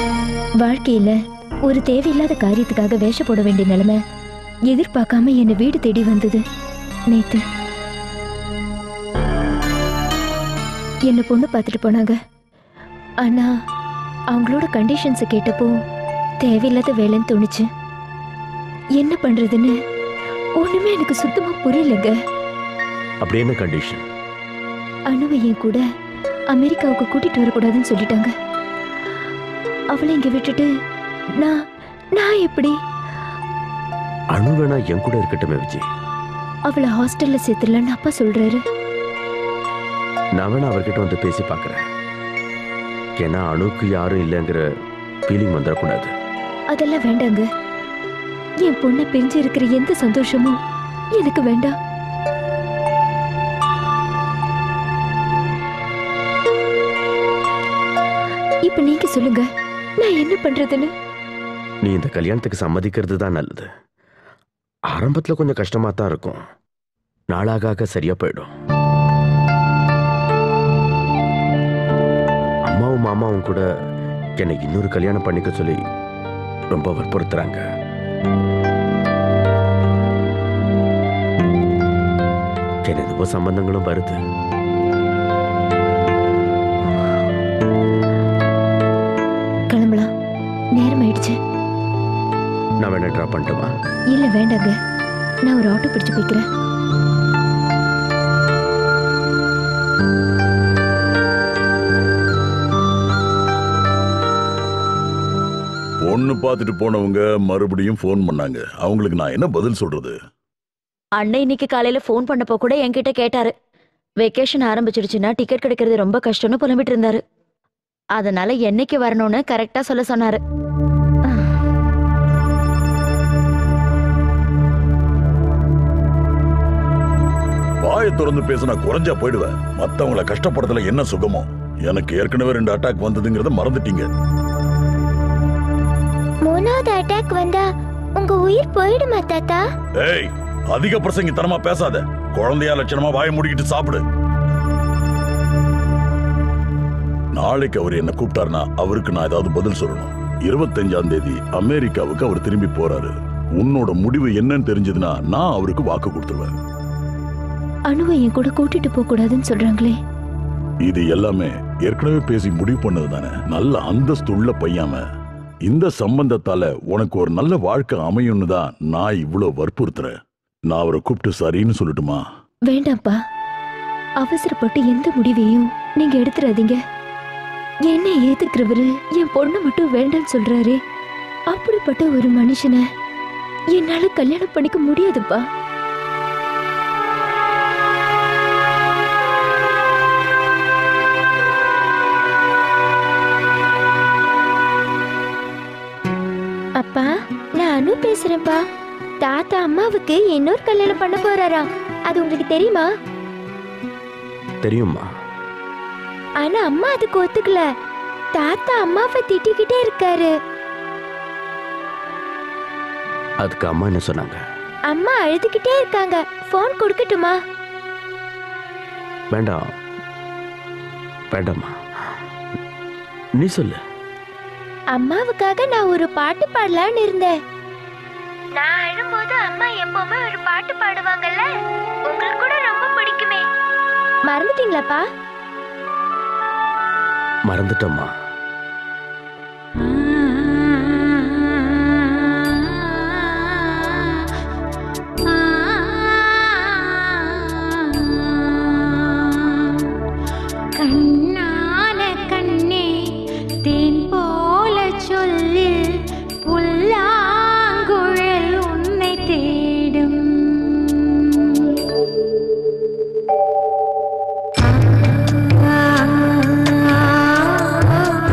வாழ்க்கையில ஒரு தேவையில்லாத காரியத்துக்காக வேஷ போட வேண்டிய நிலைமை எதிர்பார்க்காம என்னை வீடு தேடி வந்தது நேத்து என்ன பொண்ணு பார்த்துட்டு போனாங்க ஆனா அவங்களோட கண்டிஷன்ஸை கேட்டப்போ தேவையில்லாத வேலைன்னு தோணுச்சு என்ன பண்றதுன்னு ஒண்ணுமே எனக்கு சுத்தமா புரியலங்க அப்படி என்ன கண்டிஷன் அணுவை என் கூட அமெரிக்காவுக்கு கூட்டிட்டு வரக்கூடாதுன்னு சொல்லிட்டாங்க அவளை இங்க விட்டுட்டு நான் நான் எப்படி அணு வேணா என் கூட இருக்கட்டுமே விஜய் அவளை ஹாஸ்டல்ல சேர்த்துடலான்னு அப்பா சொல்றாரு நான் வேணா அவர்கிட்ட வந்து பேசி பார்க்கறேன் ஏன்னா அணுக்கு யாரும் இல்லைங்கிற ஃபீலிங் வந்துடக்கூடாது அதெல்லாம் வேண்டாங்க என் பொண்ணை பிரிஞ்சு இருக்கிற எந்த சந்தோஷமும் எனக்கு வேண்டாம் இப்ப நீங்க சொல்லுங்க நான் என்ன பண்றதுன்னு நீ இந்த கல்யாணத்துக்கு சம்மதிக்கிறது தான் நல்லது ஆரம்பத்துல கொஞ்சம் கஷ்டமா தான் இருக்கும் நாளாக ஆக சரியா போயிடும் அம்மாவும் மாமாவும் கூட என்னை இன்னொரு கல்யாணம் பண்ணிக்க சொல்லி ரொம்ப வற்புறுத்துறாங்க எனது சம்பந்தங்களும் வருது கிளம்பலாம் நேரம் ஆயிடுச்சு நான் வேணா ட்ராப் பண்ணட்டுமா இல்ல வேண்டாங்க நான் ஒரு ஆட்டோ பிடிச்சு போய்க்கிறேன் பொண்ணு பார்த்துட்டு போனவங்க மறுபடியும் ஃபோன் பண்ணாங்க அவங்களுக்கு நான் என்ன பதில் சொல்றது அண்ணன் இன்னைக்கு காலையில ஃபோன் பண்ணப்போ கூட என்கிட்ட கேட்டாரு வெக்கேஷன் ஆரம்பிச்சிடுச்சுன்னா டிக்கெட் கிடைக்கிறது ரொம்ப கஷ்டம்னு புலம்பிட்டு இருந்தாரு அதனால என்னைக்கு வரணும்னு கரெக்டா சொல்ல சொன்னாரு வாயை திறந்து பேசினா குறைஞ்சா போயிடுவேன் மத்தவங்கள கஷ்டப்படுறதுல என்ன சுகமோ எனக்கு ஏற்கனவே ரெண்டு அட்டாக் வந்ததுங்கிறத மறந்துட்டீங்க மூணாவது அட்டாக் வந்தா உங்க உயிர் போயிடுமா தாத்தா ஏய் அதிக பிரசங்கித்தனமா பேசாத குழந்தையா லட்சணமா வாயை மூடிக்கிட்டு சாப்பிடு நாளைக்கு அவர் என்ன கூப்பிட்டாருன்னா அவருக்கு நான் ஏதாவது பதில் சொல்லணும் இருபத்தஞ்சாம் தேதி அமெரிக்காவுக்கு அவர் திரும்பி போறாரு உன்னோட முடிவு என்னன்னு தெரிஞ்சதுன்னா நான் அவருக்கு வாக்கு கொடுத்துருவேன் அணுவை என் கூட கூட்டிட்டு போக கூடாதுன்னு சொல்றாங்களே இது எல்லாமே ஏற்கனவே பேசி முடிவு பண்ணது தானே நல்ல அந்தஸ்து உள்ள பையாம இந்த சம்பந்தத்தால உனக்கு ஒரு நல்ல வாழ்க்கை அமையும்னு தான் நான் இவ்வளவு வற்புறுத்துறேன் நான் அவரை கூப்பிட்டு சரின்னு சொல்லட்டுமா வேண்டாம்ப்பா அவசரப்பட்டு எந்த முடிவையும் நீங்க எடுத்துறாதீங்க என்ன ஏத்துக்கிறவரு என் பொண்ணு மட்டும் வேண்டாம்னு சொல்றாரே அப்படிப்பட்ட ஒரு மனுஷனை என்னால கல்யாணம் பண்ணிக்க முடியாதுப்பா அப்பா நான் அனு பேசுறேன்ப்பா தாத்தா அம்மாவுக்கு இன்னொரு கல்யாணம் பண்ண போறாராம் அது உங்களுக்கு தெரியுமா தெரியுமா ஆனா அம்மா அதுக்கு ஒத்துக்கல தாத்தா அம்மாவை திட்டிக்கிட்டே இருக்காரு அதுக்கு அம்மா என்ன சொன்னாங்க அம்மா அழுதுகிட்டே இருக்காங்க ஃபோன் கொடுக்கட்டுமா வேண்டாம் வேண்டாம்மா நீ சொல்லு அம்மாவுக்காக நான் ஒரு பாட்டு பாடலான்னு இருந்தேன் நான் அழும்போது அம்மா எப்பவுமே ஒரு பாட்டு பாடுவாங்கல்ல உங்களுக்கு கூட ரொம்ப பிடிக்குமே மறந்துட்டீங்களாப்பா மறந்துட்டம்மா கண்ணான கண்ணே தேன் போல சொல்லு புல்லாங்குழல் உன்னை தேடும் ஆ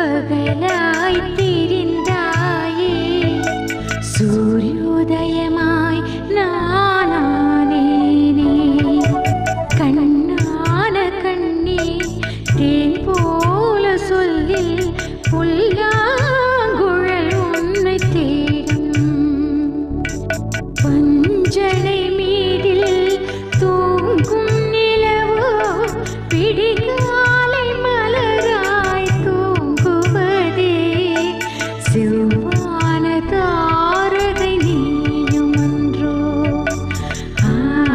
பகலாய் திரிந்தாயே சூரியோதயமாய் நானானேனே கண்ணான கண்ணே தேன் போல சொல்லி புல்லாங்குழல் உன்னை தேடும் பஞ்சனை மீதில் தூங்கும் நிலவோ பிடிகாலை மலராய் தூங்குவதே செவ்வான தாரகை நீயுமன்றோ ஆ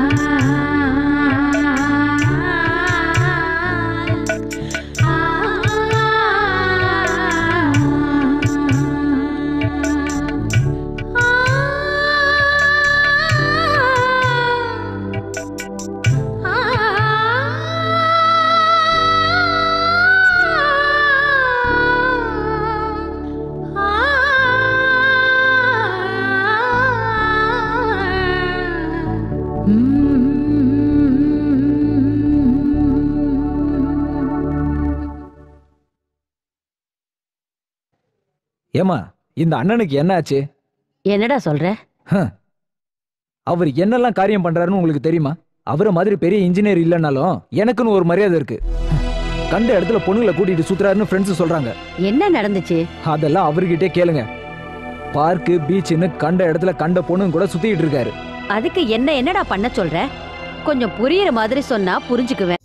ஏமா இந்த அண்ணனுக்கு என்ன ஆச்சு என்னடா சொல்ற அவர் என்னெல்லாம் காரியம் பண்றாருன்னு உங்களுக்கு தெரியுமா அவரை மாதிரி பெரிய இன்ஜினியர் இல்லைனாலும் எனக்குன்னு ஒரு மரியாதை இருக்கு கண்ட இடத்துல பொண்ணுங்களை கூட்டிட்டு சுத்துறாருன்னு ஃப்ரெண்ட்ஸ் சொல்றாங்க என்ன நடந்துச்சு அதெல்லாம் அவர்கிட்டே கேளுங்க பார்க்கு பீச்சுன்னு கண்ட இடத்துல கண்ட பொண்ணுங்க கூட சுத்திட்டு இருக்காரு அதுக்கு என்ன என்னடா பண்ண சொல்ற கொஞ்சம் புரியுற மாதிரி சொன்னா புரிஞ்சுக்குவேன்